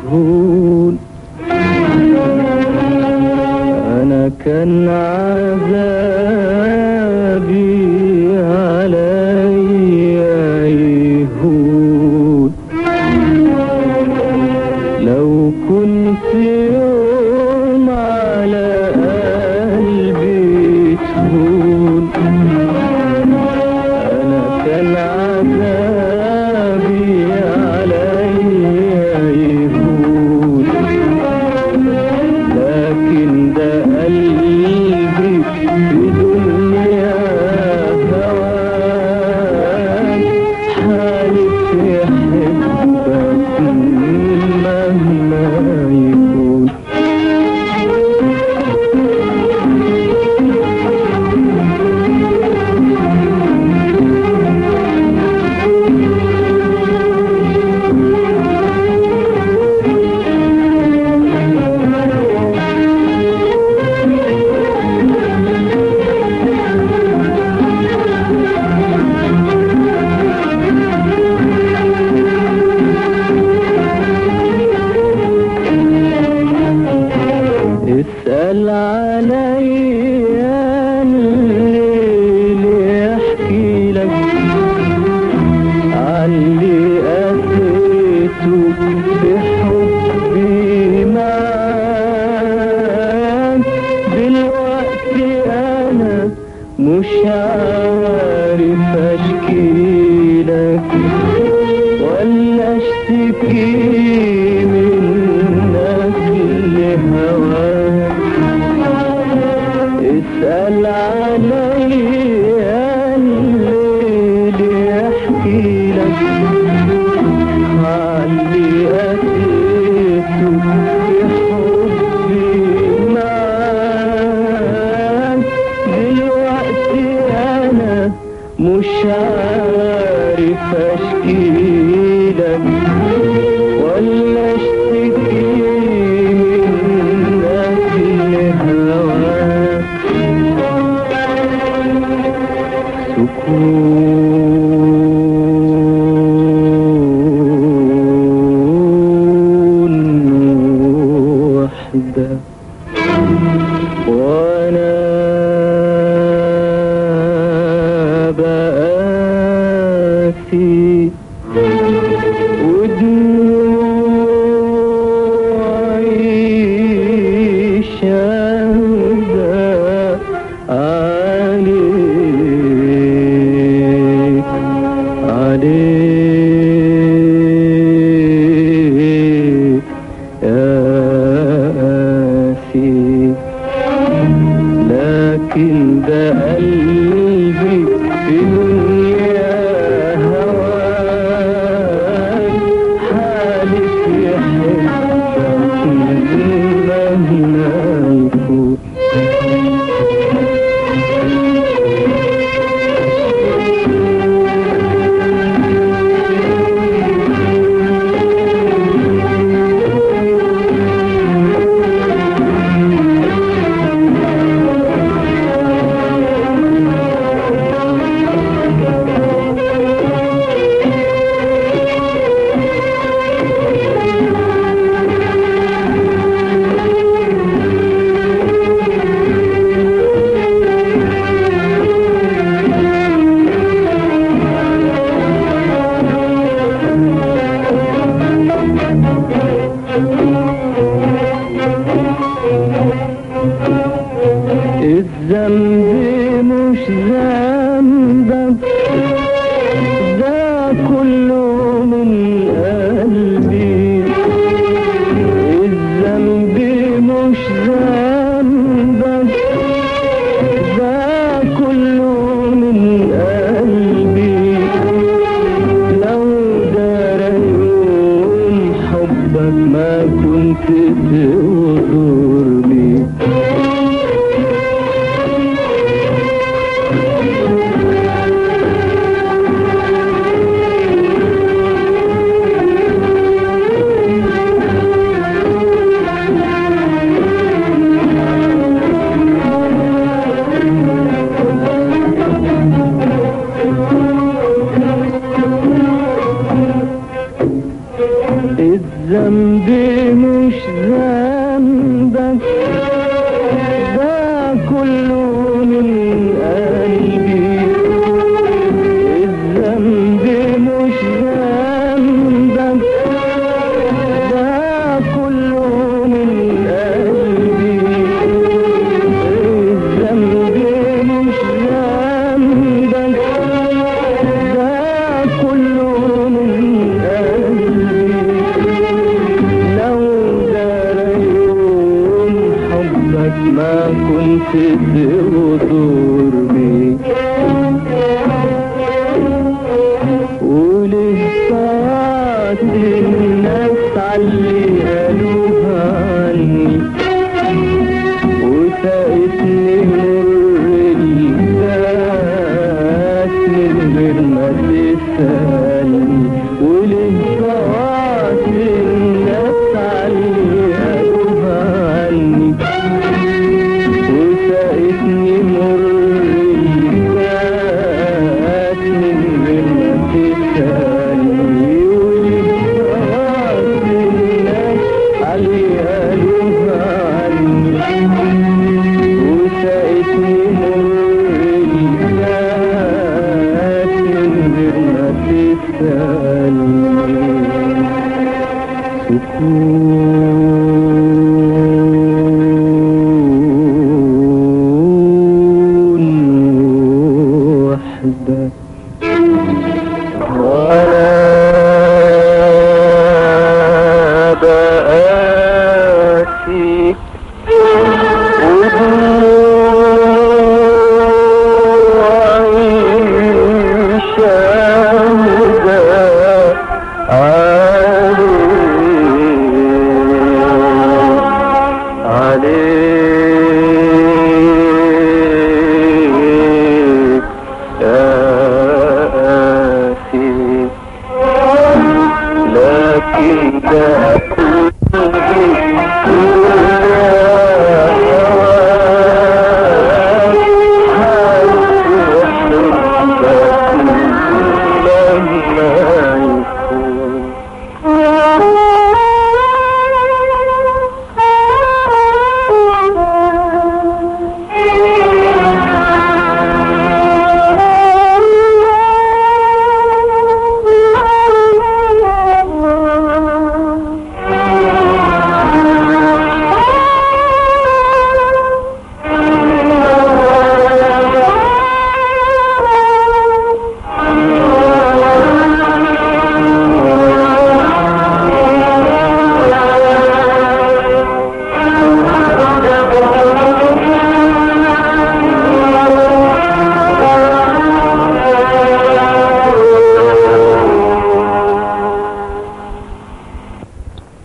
يهون أنا كان عذابي علي يهون لو كنت يوم على قلبي تهون أنا كان عذابي علي يهون لكن ده قلبي في دنيا هواك حالف يحبك مهما يكون اسأل عليا الليل يحكي لك علي أتيته في حبي معاك دلوقتي أنا مش عارف أشكي لك ولا اشتكي منك لهواك اسأل عليا الليل يحكي لك علي أتيته في حبي معاك دلوقتي أنا مش عارف أشكي لك ولا اشتكي منك لهواك سكون وحدة وانا بآسي ودموعي شاهدة عليك عليك يا آسي لكن ده قلبي في دنيا هواك حالف يحبك مهما يكون الذنب مش ذنبك ده كله من قلبي الذنب مش ذنبك ده كله من قلبي لو دار يوم حبك ما كنت تغدر بي الذنب مش ذنبك ده كله من قلبي الذنب مش ذنبك ده كله من قلبي الذنب مش ذنبك ده كله من قلبي لو جرى يوم حبك ما كنت تغدر بي وليه ساعات الناس علي قالوها عني وساقتني مر الكاس من غير ما تسألني وليه ساعات الناس علي قالوها عني وساقتني مر الكاس من غير ما تسألني ولسات الناس علي قالوها عني وساقتني مر الكاس من غير ما تسألني سكون وحدك ولا بآسي ودموعي شاهدة عليك آسي لكن ده قلبي